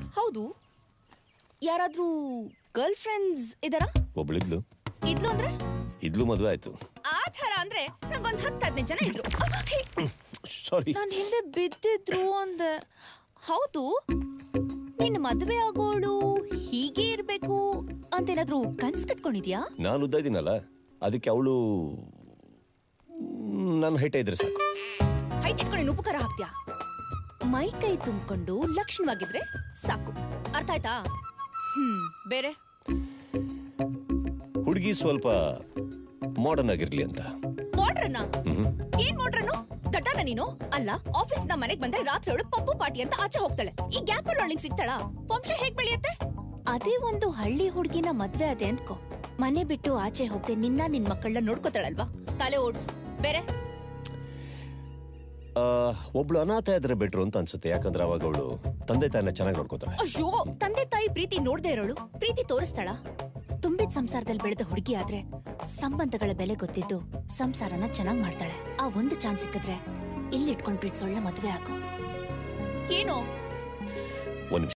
ಹೌದು ಯಾರಾದ್ರೂ girl friends ಇದಾರಾ ಒಬ್ಳಿದ್ಲು ಇದ್ಲು ಅಂದ್ರೆ ಇದ್ಲು ಮದುವೆ ಆಯ್ತು ಆ ಥರ ಅಂದ್ರೆ ನಂಗೊಂದ್ ಹತ್ತು ಹದಿನೈದು ಜನ ಇದ್ರು ಸಾರಿ ನಾನ್ ಹಿಂದೆ ಬಿದ್ದಿದ್ರು ಅಂದೆ ಹೌದು ನಿನ್ನ ಮದುವೆ ಆಗೋಳು ಹೀಗೆ ಇರ್ಬೇಕು ಅಂತೇನಾದ್ರೂ ಕನ್ಸ್ ಕಟ್ಕೊಂಡಿದ್ಯಾ ನಾನು ಉದ್ದ ಇದ್ದೀನಲ್ಲ ಅದಕ್ಕೆ ಅವಳು ನನ್ನ ಹೈಟ ಇದ್ರೆ ಸಾಕು ಹೈಟ್ ಇಟ್ಕೊಂಡು ಉಪಕಾರ ಹಾಕ್ತ್ಯಾ ಮೈ ಕೈ ತುಂಬಿಕೊಂಡು ಲಕ್ಷಣವಾಗಿದ್ರೆ ಸಾಕು ಅರ್ಥ ಆಯ್ತಾ ಹ್ಮ್ ಬೇರೆ ಹುಡುಗಿ ಸ್ವಲ್ಪ ಮಾಡರ್ನ್ ಆಗಿರ್ಲಿ ಅಂತ ಮೋಡ್ರನ್ನ ಹ್ಮ್ ಏನ್ ಮೋಡ್ರನು ದಡ್ಡನ ನೀನು ಅಲ್ಲ ಆಫೀಸ್ ನ ಮನೆಗ್ ಬಂದ್ರೆ ರಾತ್ರಿ ಅವಳು ಪಪ್ಪು ಪಾಟಿ ಅಂತ ಆಚೆ ಹೋಗ್ತಾಳೆ ಈ ಗ್ಯಾಪ್ ಅಲ್ಲಿ ಅವಳಿಗೆ ಸಿಗ್ತಾಳ ವಂಶ ಹೇಗ್ ಬೆಳೆಯುತ್ತೆ ಅದೇ ಒಂದು ಹಳ್ಳಿ ಹುಡುಗಿನ ಮದ್ವೆ ಅದೇ ಅಂದ್ಕೋ ಮನೆ ಬಿಟ್ಟು ಆಚೆ ಹೋಗ್ದೆ ನಿನ್ನ ನಿನ್ ಮಕ್ಕಳನ್ನ ನೋಡ್ಕೋತಾಳಲ್ವಾ ತಲೆ ಓಡ್ಸು ಬೇರೆ ಆ, ಒಬ್ಳು ಅನಾಥ ಇದ್ರೆ ಬೆಟ್ರು ಅಂತ ಅನ್ಸುತ್ತೆ ಯಾಕಂದ್ರೆ ಅವಾಗ ಅವಳು ತಂದೆ ತಾಯಿನ ಚೆನ್ನಾಗಿ ನೋಡ್ಕೋತಾಳೆ ಅಯ್ಯೋ ತಂದೆ ತಾಯಿ ಪ್ರೀತಿ ನೋಡ್ದೇ ಇರೋಳು ಪ್ರೀತಿ ತೋರಿಸ್ತಾಳ ತುಂಬಿದ ಸಂಸಾರದಲ್ಲಿ ಬೆಳೆದ ಹುಡುಗಿ ಆದ್ರೆ ಸಂಬಂಧಗಳ ಬೆಲೆ ಗೊತ್ತಿದ್ದು ಸಂಸಾರನ ಚೆನ್ನಾಗ್ ಮಾಡ್ತಾಳೆ ಆ ಒಂದು ಚಾನ್ಸ್ ಸಿಕ್ಕಿದ್ರೆ ಇಲ್ಲಿ ಇಟ್ಕೊಂಡ್ ಪ್ರೀತಿಸೋಳ್ನ ಮದ್ವೆ ಹಾಕು ಏನು